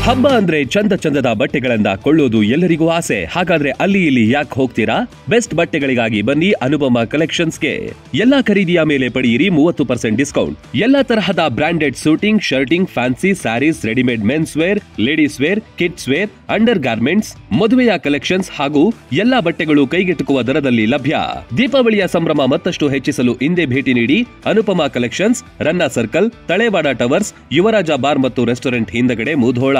ಹಬ್ಬ ಅಂದ್ರೆ ಚಂದ ಚಂದದ ಬಟ್ಟೆಗಳನ್ನ ಕೊಳ್ಳೋದು ಎಲ್ಲರಿಗೂ ಆಸೆ ಹಾಗಾದ್ರೆ ಅಲ್ಲಿ ಇಲ್ಲಿ ಯಾಕೆ ಹೋಗ್ತೀರಾ ಬೆಸ್ಟ್ ಬಟ್ಟೆಗಳಿಗಾಗಿ ಬನ್ನಿ ಅನುಪಮ ಕಲೆಕ್ಷನ್ಸ್ಗೆ ಎಲ್ಲಾ ಖರೀದಿಯ ಮೇಲೆ ಪಡೆಯಿರಿ ಮೂವತ್ತು ಪರ್ಸೆಂಟ್ ಡಿಸ್ಕೌಂಟ್ ಎಲ್ಲಾ ತರಹದ branded suiting shirting fancy saris readymade men's wear ladies wear kids wear under garments ಮದುವೆಯ ಕಲೆಕ್ಷನ್ಸ್ ಹಾಗೂ ಎಲ್ಲಾ ಬಟ್ಟೆಗಳು ಕೈಗೆಟುಕುವ ದರದಲ್ಲಿ ಲಭ್ಯ ದೀಪಾವಳಿಯ ಸಂಭ್ರಮ ಮತ್ತಷ್ಟು ಹೆಚ್ಚಿಸಲು ಹಿಂದೆ ಭೇಟಿ ನೀಡಿ Anupama collections Ranna circle Talewada towers Yuvaraja bar ಮತ್ತು ರೆಸ್ಟೋರೆಂಟ್ ಹಿಂದಗಡೆ Mudhol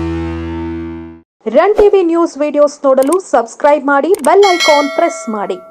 Run TV news videos ನೋಡಲು ಸಬ್ಸ್ಕ್ರೈಬ್ ಮಾಡಿ ಬೆಲ್ ಐಕಾನ್ ಪ್ರೆಸ್ ಮಾಡಿ